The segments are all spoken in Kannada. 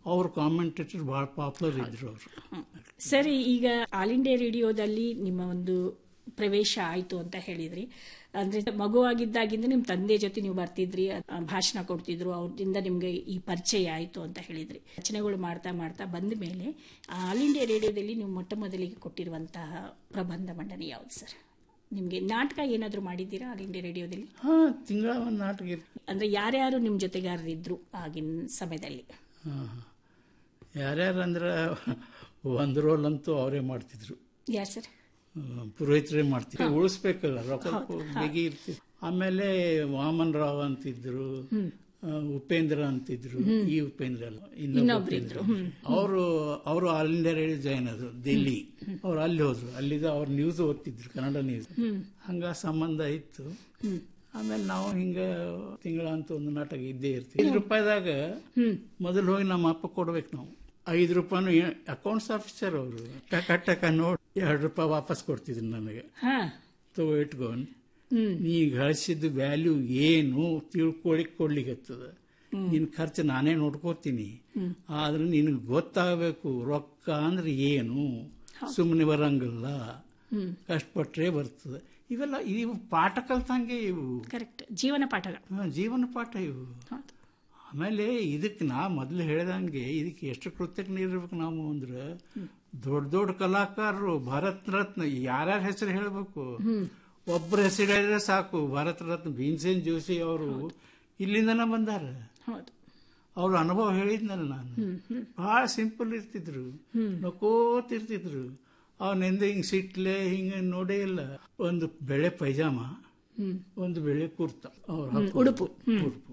ಅವ್ರ ಕಾಮೆಂಟೇಟರ್ ಬಹಳ ಪಾಪ್ಯುಲರ್ ಇದ್ರು ಅವರು ಸರಿ ಈಗ ಆಲ್ ಇಂಡಿಯಾ ರೇಡಿಯೋದಲ್ಲಿ ನಿಮ್ಮ ಒಂದು ಪ್ರವೇಶ ಆಯ್ತು ಅಂತ ಹೇಳಿದ್ರಿ ಅಂದ್ರೆ ಮಗುವಾಗಿದ್ದಾಗಿಂದ ನಿಮ್ಮ ತಂದೆ ಜೊತೆ ನೀವು ಬರ್ತಿದ್ರಿ ಆ, ಭಾಷಣ ಕೊಡ್ತಿದ್ರು ಅವ್ರಿಂದ ನಿಮ್ಗೆ ಈ ಪರಿಚಯ ಆಯ್ತು ಅಂತ ಹೇಳಿದ್ರಿ ರಚನೆಗಳು ಮಾಡ್ತಾ ಮಾಡ್ತಾ ಬಂದ ಮೇಲೆ ಆಲ್ ಇಂಡಿಯಾ ರೇಡಿಯೋದಲ್ಲಿ ನೀವು ಮೊಟ್ಟ ಮೊದಲಿಗೆ ಕೊಟ್ಟಿರುವಂತಹ ಪ್ರಬಂಧ ಮಂಡನೆ ಯಾವ್ದು ಸರ್ ನಿಮ್ಗೆ ನಾಟಕ ಏನಾದರೂ ಮಾಡಿದ್ದೀರಾ ಆಲ್ ಇಂಡಿಯಾ ರೇಡಿಯೋದಲ್ಲಿ ಹಾ ತಿಂಗಳ ಒಂದು ನಾಟಕ ಇರ್ತಿ ಅಂದ್ರೆ ಯಾರ್ಯಾರು ನಿಮ್ಮ ಜೊತೆಗಾರರಿದ್ರು ಆಗಿನ ಸಮಯದಲ್ಲಿ ಯಾರ್ಯಾರು ಅಂದ್ರೆ ಒಂದು ರೋಲ್ ಅಂತೂ ಅವರೇ ಮಾಡ್ತಿದ್ರು ಯಾರು ಸರ್ ಆ, ಪುರೋಹಿತರೇ ಮಾಡ್ತಿದ್ರು ಉಳಿಸ್ಬೇಕಲ್ಲ ರೊಕ್ಕ ಬೇಗಿ ಇರ್ತಿದ್ರು ಆಮೇಲೆ ವಾಮನ್ ರಾವ್ ಅಂತಿದ್ರು ಆ, ಉಪೇಂದ್ರ ಅಂತಿದ್ರು ಈ ಉಪೇಂದ್ರ ಅಲ್ಲ ಇನ್ನೊಬ್ಬ ಉಪೇಂದ್ರ ಅವರು ಅವರು ಆಲ್ ಇಂಡಿಯಾ ರೇಡಿಯೋ ಜಾಯ್ನ್ ಆದ್ರು ದಿಲ್ಲಿ ಅವ್ರು ಅಲ್ಲಿ ಹೋದ್ರು ಅಲ್ಲಿದ ಅವ್ರ ನ್ಯೂಸ್ ಓದ್ತಿದ್ರು ಕನ್ನಡ ನ್ಯೂಸ್ ಹಂಗ ಸಂಬಂಧ ಇತ್ತು ಆಮೇಲೆ ನಾವು ಹಿಂಗ ತಿಂಗಳ ಅಂತ ಒಂದು ನಾಟಕ ಇದ್ದೇ ಇರ್ತೀವಿ ಐದು ರೂಪಾಯಿದಾಗ ಮೊದಲು ಹೋಗಿ ನಮ್ಮ ಅಪ್ಪ ಕೊಡ್ಬೇಕು ನಾವು ಐದು ರೂಪಾಯಿನು ಅಕೌಂಟ್ಸ್ ಆಫೀಸರ್ ಅವರು ಟಕ ಟಕ ನೋಡಿ ಎರಡು ರೂಪಾಯಿ ವಾಪಸ್ ಕೊಡ್ತಿದ್ರು ನನಗೆ ಹಾ ತಗೋ ಇಟ್ಕೊಂಡು ಹ್ಮ್ ನೀ ಗಳಿಸಿದ ವ್ಯಾಲ್ಯೂ ಏನು ತಿಳ್ಕೊಳಿಕ್ ಕೊಡ್ಲಿಕ್ಕತ್ತದ ನಿನ್ ಖರ್ಚು ನಾನೇ ನೋಡ್ಕೋತೀನಿ ಆದ್ರೆ ನಿನಗೆ ಗೊತ್ತಾಗಬೇಕು ರೊಕ್ಕ ಅಂದ್ರೆ ಏನು ಸುಮ್ಮನೆ ಬರಂಗಿಲ್ಲ ಕಷ್ಟಪಟ್ರೆ ಬರ್ತದೆ ಇವೆಲ್ಲ ಇವು ಪಾಠ ಕಲ್ತಂಗೆ ಇವು ಕರೆಕ್ಟ್ ಜೀವನ ಪಾಠಗಳು ಹಾ, ಜೀವನ ಪಾಠ ಇವು ಹೌದು ಆಮೇಲೆ ಇದಕ್ಕೆ ನಾ ಮೊದಲು ಹೇಳ್ದಂಗೆ ಇದಕ್ಕೆ ಎಷ್ಟು ಕೃತಜ್ಞರಿರ್ಬೇಕು ನಾವು ಅಂದ್ರೆ ದೊಡ್ಡ ದೊಡ್ಡ ಕಲಾಕಾರರು ಭಾರತ್ ರತ್ನ ಯಾರ್ಯಾರ ಹೆಸರು ಹೇಳ್ಬೇಕು ಒಬ್ಬರ ಹೆಸರು ಹೇಳಿದ್ರೆ ಸಾಕು ಭಾರತ ರತ್ನ ಭೀಮಸೇನ್ ಜೋಶಿ ಅವರು ಇಲ್ಲಿಂದನ ಬಂದಾರ ಹೌದು ಅವ್ರ ಅನುಭವ ಹೇಳಿದ್ನಲ್ಲ ನಾನು ಬಹಳ ಸಿಂಪಲ್ ಇರ್ತಿದ್ರು ನಕೋತಿರ್ತಿದ್ರು ಅವನೆಂದ ಹಿಂಗ್ ಸಿಟ್ಲೆ ಹಿಂಗ ನೋಡೇ ಇಲ್ಲ ಒಂದು ಬೆಳೆ ಪೈಜಾಮ ಒಂದು ಬೆಳೆ ಕುರ್ತ ಅವ್ರ ಹಾಕೋ ಉಡುಪು. ಉಡುಪು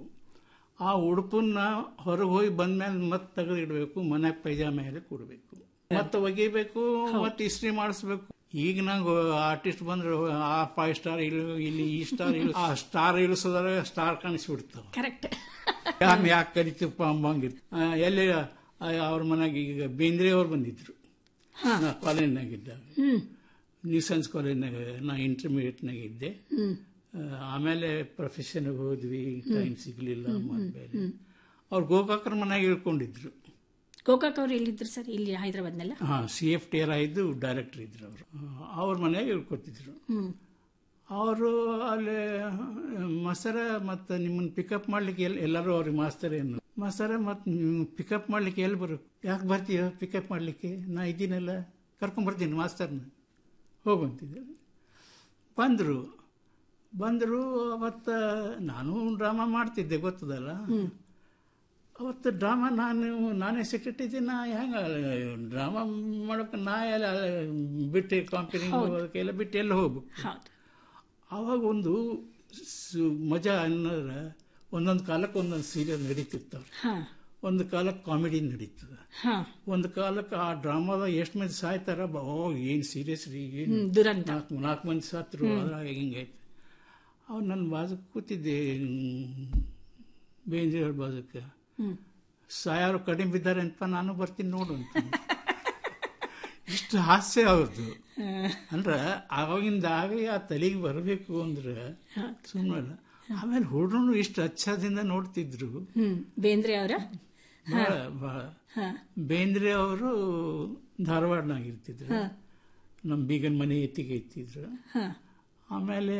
ಆ ಉಡುಪನ್ನ ಹೊರಗೆ ಹೋಗಿ ಬಂದ್ಮೇಲೆ ಮತ್ತೆ ತೆಗೆದು ಇಡಬೇಕು ಮನೆ ಪೈಜಾಮ ಮೇಲೆ ಕೊಡಬೇಕು ಮತ್ತೆ ಒಗಿಬೇಕು ಮತ್ತೆ ಇಸ್ತ್ರಿ ಮಾಡಿಸ್ಬೇಕು ಈಗ ನಂಗೆ ಆರ್ಟಿಸ್ಟ್ ಬಂದ್ರೆ ಆ ಫೈವ್ ಸ್ಟಾರ್ ಇಲ್ಲಿ ಇಲ್ಲಿ ಈ ಸ್ಟಾರ್ ಇಲ್ಲ ಆ ಸ್ಟಾರ್ ಇಳಿಸೋದ್ರೆ ಸ್ಟಾರ್ ಕಾಣಿಸ್ಬಿಡ್ತಾವ ಕರೆಕ್ಟ್ ಯಾಕೆ ಯಾಕೆ ಕರಿತೀವಪ್ಪ ಅಂಬಂಗಿರ್ ಎಲ್ಲಿ ಅವ್ರ ಮನೆಗೆ ಈಗ ಬೇಂದ್ರೆ ಅವ್ರು ಬಂದಿದ್ರು ನಾ ಕಾಲೇಜ್ನಾಗಿದ್ದಾಗ ಹ್ಮ್ ನ್ಯೂಸೆನ್ಸ್ ಕಾಲೇಜ್ನಾಗ ನಾ ಇಂಟರ್ಮೀಡಿಯೇಟ್ನಾಗ ಇದ್ದೆ ಆ, ಆಮೇಲೆ ಪ್ರೊಫೆಷನ್ಗೆ ಹೋದ್ವಿ ಟೈಮ್ ಸಿಗ್ಲಿಲ್ಲ ಮಾಡ್ಬೇರೆ ಅವ್ರು ಗೋಕಾಕರ ಮನೆಗೆ ಇಳ್ಕೊಂಡಿದ್ರು ಗೋಕಾಕ್ ಅವ್ರು ಎಲ್ಲಿದ್ರು ಸರ್ ಇಲ್ಲಿ ಹೈದರಾಬಾದ್ನೆಲ್ಲ ಹಾ ಸಿ ಎಫ್ ಟಿ ಆರ್ ಆಯ್ದು ಡೈರೆಕ್ಟರ್ ಇದ್ರು ಅವರು ಅವ್ರ ಮನೆಗೆ ಇಳ್ಕೊತಿದ್ರು ಹ್ಮ್ ಅವರು ಅಲ್ಲಿ ಮಸರ ಮತ್ತು ನಿಮ್ಮನ್ನ ಪಿಕಪ್ ಮಾಡ್ಲಿಕ್ಕೆ ಎಲ್ ಎಲ್ಲರೂ ಅವ್ರಿಗೆ ಮಾಸ್ತರ್ ಏನು ಮಸರ ಮತ್ತು ನೀವು ಪಿಕಪ್ ಮಾಡ್ಲಿಕ್ಕೆ ಎಲ್ಲಿ ಬರೋಕು ಯಾಕೆ ಬರ್ತೀಯ ಪಿಕಪ್ ಮಾಡ್ಲಿಕ್ಕೆ ನಾ ಇದ್ದೀನಲ್ಲ ಕರ್ಕೊಂಬರ್ತೀನಿ ಮಾಸ್ತರ್ನ ಹೋಗಂತಿದ್ದೆ ಬಂದರು ಬಂದರು ಅವತ್ತು ನಾನು ಡ್ರಾಮಾ ಮಾಡ್ತಿದ್ದೆ ಗೊತ್ತದಲ್ಲ ಅವತ್ತು ಡ್ರಾಮಾ ನಾನು ನಾನೇ ಸೆಕ್ರೆಟರಿ ನಾ ಹೆಂಗ ಡ್ರಾಮಾ ಮಾಡೋಕೆ ನಾ ಎಲ್ಲ ಬಿಟ್ಟು ಕಂಪನಿ ಹೋಗೋಕ್ಕೆಲ್ಲ ಬಿಟ್ಟು ಎಲ್ಲ ಹೋಗ್ಬೇಕು ಹೌದು ಆವಾಗ ಒಂದು ಸು- ಮಜಾ ಅನ್ನೋದ್ರ ಒಂದೊಂದು ಕಾಲಕ್ಕೆ ಒಂದೊಂದು ಸೀರಿಯಲ್ ನಡೀತಿರ್ತಾವ ಹಾ ಒಂದು ಕಾಲಕ್ಕೆ ಕಾಮಿಡಿ ನಡೀತದ ಹಾ ಒಂದು ಕಾಲಕ್ಕೆ ಆ ಡ್ರಾಮಾದಾಗ ಎಷ್ಟು ಮಂದಿ ಸಾಯ್ತಾರ ಬ- ಓ ಏನ್ ಸೀರಿಯಸ್ ರೀ ಏನು ಹ್ಮ್, ದುರಂತ ನಾಲ್ಕು ನಾಲ್ಕು ಮಂದಿ ಸತ್ರು ಅದ್ರಾಗ ಹಿಂಗೈತೆ ಅವ್ನು ನನ್ನ ಬಾಜುಕ್ ಕೂತಿದ್ದೆ ಬೇಂದ್ರಿಯವ್ರ ಬಾಜುಕ್ಕೆ ಹ್ಮ್ ಸಾಯಾರು ಕಡಿಮೆ ಬಿದ್ದಾರೆ ಅಂತ ನಾನು ಬರ್ತೀನಿ ನೋಡು ಅಂತ ಇಷ್ಟು ಹಾಸ್ಯ ಅವ್ರದ್ದು ಅಂದ್ರೆ ಆವಾಗಿಂದ ಆಗ ಆ ತಲೆಗೆ ಬರಬೇಕು ಅಂದ್ರೆ ಸುಮ್ಮನೆ ಆಮೇಲೆ ಹುಡುಗರು ಇಷ್ಟು ಅಚ್ಛದಿಂದ ನೋಡ್ತಿದ್ರು ಹ್ಮ್ ಬೇಂದ್ರೆ ಅವರ ಬಹಳ ಬಹಳ ಹಾ ಬೇಂದ್ರೆ ಅವರು ಧಾರವಾಡನಾಗ ಇರ್ತಿದ್ರು ಹಾ. ನಮ್ಮ ಬೀಗನ ಮನೆ ಎತ್ತಿಗೆ ಇತ್ತಿದ್ರು ಹಾ ಆಮೇಲೆ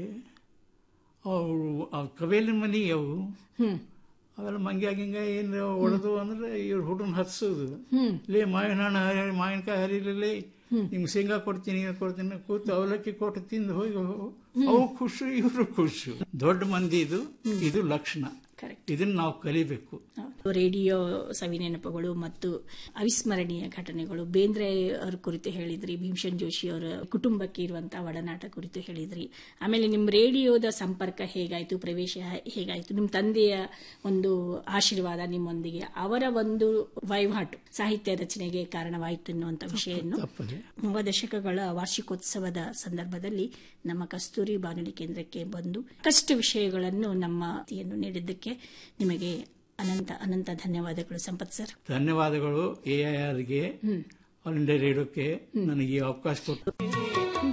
ಅವರು ಅವ್ ಕವೇಲಿನ ಮನೆ ಅವು ಹ್ಮ್ ಅವೆಲ್ಲ ಮಂಗ್ಯಾಗ ಹಿಂಗ ಏನು ಹೊಡೆದು ಅಂದ್ರೆ ಇವ್ರು ಹುಡುಗನ ಹತ್ಸೋದು ಹ್ಮ್ ಲೇ ಮಾವಿನ ಹಣ್ಣು ಹರಿ ಮಾವಿನಕಾಯಿ ಹರಿಲಿಲ್ಲ ನಿಮ್ಗೆ ಶೇಂಗಾ ಕೊಡ್ತೀನಿ ಇದು ಕೊಡ್ತೀನಿ ಕೂತು ಅವಲಕ್ಕಿ ಕೊಟ್ಟು ತಿಂದು ಹೋಗಿ ಅವು ಖುಷಿ ಇವರು ಖುಷಿ ದೊಡ್ಡ ಮಂದಿ ಇದು ಇದು ಲಕ್ಷಣ ಕರೆಕ್ಟ್ ಇದನ್ನ ನಾವು ಕಲಿಬೇಕು ರೇಡಿಯೋ ಸವಿನೆನಪುಗಳು ಮತ್ತು ಅವಿಸ್ಮರಣೀಯ ಘಟನೆಗಳು ಬೇಂದ್ರೆ ಅವ್ರ ಕುರಿತು ಹೇಳಿದ್ರಿ ಭೀಮಸೇನ್ ಜೋಶಿ ಅವರ ಕುಟುಂಬಕ್ಕೆ ಇರುವಂತಹ ಒಡನಾಟ ಕುರಿತು ಹೇಳಿದ್ರಿ ಆಮೇಲೆ ನಿಮ್ಮ ರೇಡಿಯೋದ ಸಂಪರ್ಕ ಹೇಗಾಯ್ತು ಪ್ರವೇಶ ಹೇಗಾಯ್ತು ನಿಮ್ಮ ತಂದೆಯ ಒಂದು ಆಶೀರ್ವಾದ ನಿಮ್ಮೊಂದಿಗೆ ಅವರ ಒಂದು ವಹಿವಾಟು ಸಾಹಿತ್ಯ ರಚನೆಗೆ ಕಾರಣವಾಯಿತು ಎನ್ನುವಂತ ವಿಷಯವನ್ನು ತಪ್ಪದೆ ನವ ದಶಕಗಳ ವಾರ್ಷಿಕೋತ್ಸವದ ಸಂದರ್ಭದಲ್ಲಿ ನಮ್ಮ ಕಸ್ತೂರಿ ಬಾನುಲಿ ಕೇಂದ್ರಕ್ಕೆ ಬಂದು ಕಷ್ಟ ವಿಷಯಗಳನ್ನು ನಮ್ಮ ಮಾಹಿತಿಯನ್ನು ನೀಡಿದ್ದಕ್ಕೆ ನಿಮಗೆ ಅನಂತ ಅನಂತ ಧನ್ಯವಾದಗಳು ಸಂಪತ್ ಸರ್ ಧನ್ಯವಾದಗಳು ಎ ಐ ಆರ್ಗೆ ಆಲ್ ಇಂಡಿಯಾ ರೇಡಿಯೋಕ್ಕೆ ನನಗೆ ಈ ಅವಕಾಶ ಕೊಟ್ಟು